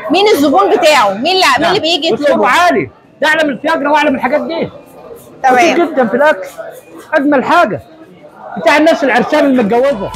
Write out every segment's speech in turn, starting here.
مين الزبون بتاعه مين اللي مين اللي بيجي اسلوبه يطلبه عالي ده اعلى من الفياجرا واعلى من الحاجات دي تمام كتير جدا في الاكل اجمل حاجه بتاع الناس العرسان المتجوزه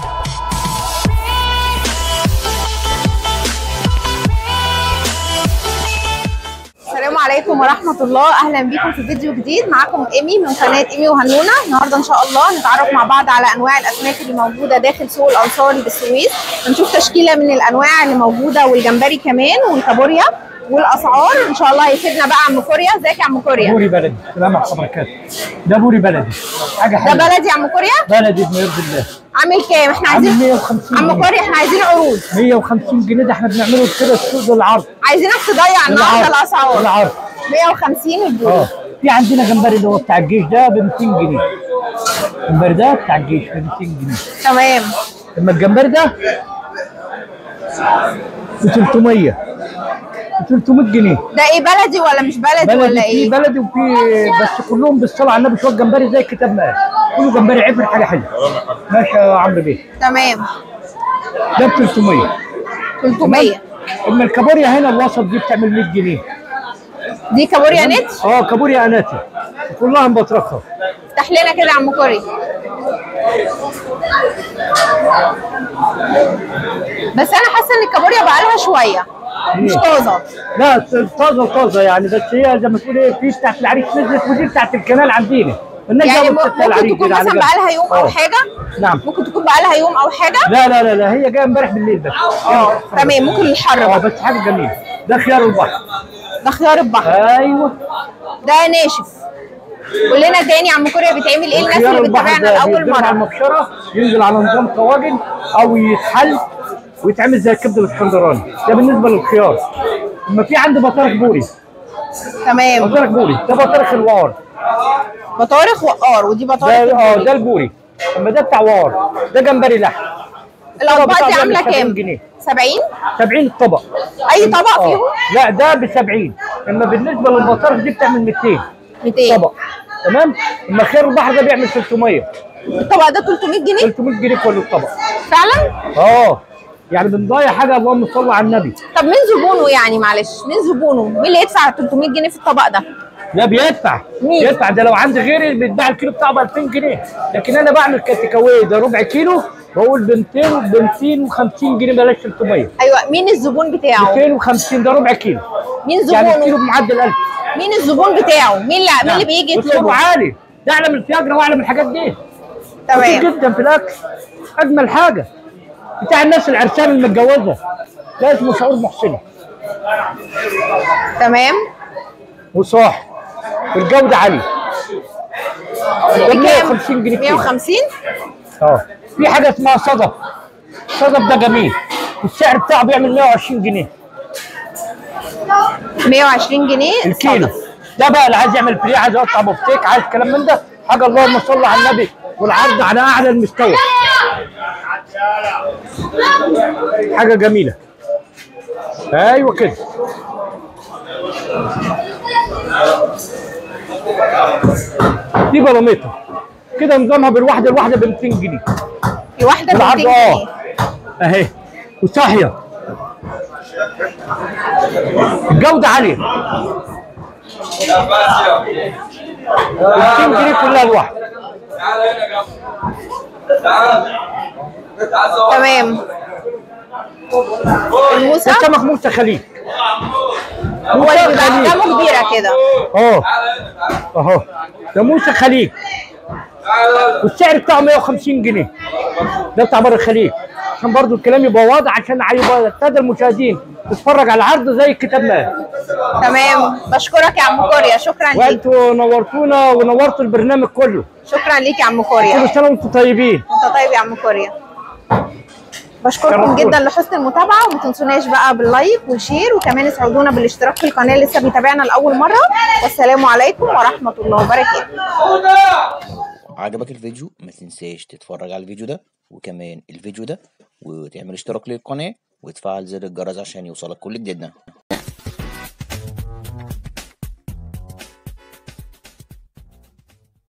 السلام عليكم ورحمة الله أهلا بيكم في فيديو جديد معاكم إيمي من قناة إيمي وهنونة النهاردة إن شاء الله نتعرف مع بعض على أنواع الأسماك اللي موجودة داخل سوق الأنصاري بالسويس هنشوف تشكيلة من الأنواع اللي موجودة والجمبري كمان والكابوريا والأسعار إن شاء الله هيفيدنا بقى عم كوريا ازيك يا عم كوريا بوري بلدي سلام على حضرتك ده بوري بلدي حاجه ده حلوه بلدي يا عم كوريا بلدي بما يرضي الله عامل كام احنا عامل عايزين 150 عم جنيه كوريا احنا عايزين عروض 150 جنيه ده احنا بنعمله كده السوق العرض عايزينك تضيع النهارده الأسعار العرض 150 البوري اه في عندنا جمبري اللي هو بتاع الجيش ده ب 200 جنيه الجمبري ده بتاع الجيش ب 200 جنيه تمام اما الجمبري ده ب 300 ب 300 جنيه ده ايه بلدي ولا مش بلدي, بلدي ولا في ايه؟ بلدي وفي بس كلهم بالصلاه على النبي شويه جمبري زي الكتاب ما قال كله جمبري عبر حاجه حلوه ماشي يا عمرو بيه تمام ده ب 300 300 اما الكابوريا هنا الوسط دي بتعمل 100 جنيه دي كابوريا نت اه كابوريا اناتي كلها مبطرخه افتح لنا كده يا عم كوري بس انا حاسه ان الكابوريا بقى لها شويه مش إيه؟ طازه لا طازه طازه يعني بس هي زي ما تقول ايه في بتاعت العريس نزلت ودي بتاعت الكنال عندنا الناس يعني جابت م- بتاعت ممكن العريس تكون دي على مثلا جنب. بقى لها يوم او آه. حاجه نعم ممكن تكون بقى لها يوم او حاجه لا لا لا لا هي جايه امبارح بالليل بس اه تمام ممكن الحر اه بقى بس حاجه جميله ده خيار البحر ده خيار البحر ايوه ده ناشف قول لنا تاني يا عم كوريا بيتعمل ايه الناس خيار اللي البحر بتتابعنا ده لاول بيتزرع على مره المبشره ينزل على نظام طواجن او يتحل ويتعمل زي الكبده الاسكندراني ده بالنسبه للخيار اما في عندي بطارخ بوري تمام بطارخ بوري ده بطارخ الوار بطارخ وقار ودي بطارخ ده اه البوري. ده البوري اما ده بتاع وار ده جمبري لحم الاطباق بتاعه دي بيعمل عامله 70 كام؟ جنيه. 70 70 طبق اي طبق اه فيهم لا ده ب 70 اما بالنسبه للبطارخ دي بتعمل 200 200 طبق تمام اما خيار البحر ده بيعمل 300 الطبق ده 300 جنيه 300 جنيه كل الطبق فعلا اه يعني بنضيع حاجه اللهم صل على النبي طب مين زبونه يعني معلش مين زبونه مين اللي يدفع 300 جنيه في الطبق ده لا بيدفع مين؟ بيدفع ده لو عندي غيري بيتباع الكيلو بتاعه ب 2000 جنيه لكن انا بعمل كاتيكاوي ده ربع كيلو بقول ب 200 ب 250 جنيه بلاش 300 ايوه مين الزبون بتاعه 250 ده ربع كيلو مين يعني الكيلو زبونه بمعدل 1000 مين الزبون بتاعه مين اللي مين اللي بيجي اسلوبه يطلبه عالي ده اعلى من الفياجرا واعلى من الحاجات دي كتير تمام جدا في الاكل اجمل حاجه بتاع الناس العرسان المتجوزه ده اسمه شعور محسن تمام وصاح والجوده عاليه ده بكام 150 جنيه كيلو 150 اه في حاجه اسمها صدف صدف ده جميل السعر بتاعه بيعمل 120 جنيه 120 جنيه الكيلو الصدف. ده بقى اللي عايز يعمل فري عايز يقطع بفتيك عايز كلام من ده حاجه اللهم صل على النبي والعرض على اعلى المستوى حاجه جميله ايوه كده دي بلاميطه كده نظامها بالواحده الواحده ب 200 جنيه الواحده ب 200 بالعرض اه جنيه اهي وصاحيه الجوده عاليه 200 جنيه كلها الواحده تمام الموسى ده سمك موسى خليج هو موسى اللي بيبقى خليج قدامه كبيره كده اه اهو ده موسى خليج والسعر بتاعه 150 جنيه ده بتاع بره الخليج عشان برضو الكلام يبقى واضح عشان يبقى الساده المشاهدين تتفرج على العرض زي الكتاب ما قال. تمام بشكرك يا عم كوريا شكرا ليك وانتوا نورتونا ونورتوا البرنامج كله شكرا ليك يا عم كل كوريا سنه وانتم طيبين انت طيب يا عم كوريا بشكركم شرفتونا. جدا لحسن المتابعه وما تنسوناش بقى باللايك والشير وكمان اسعدونا بالاشتراك في القناه اللي لسه بيتابعنا لاول مره والسلام عليكم ورحمه الله وبركاته عجبك الفيديو ما تنساش تتفرج على الفيديو ده وكمان الفيديو ده وتعمل اشتراك للقناة وتفعل زر الجرس عشان يوصلك كل جديدنا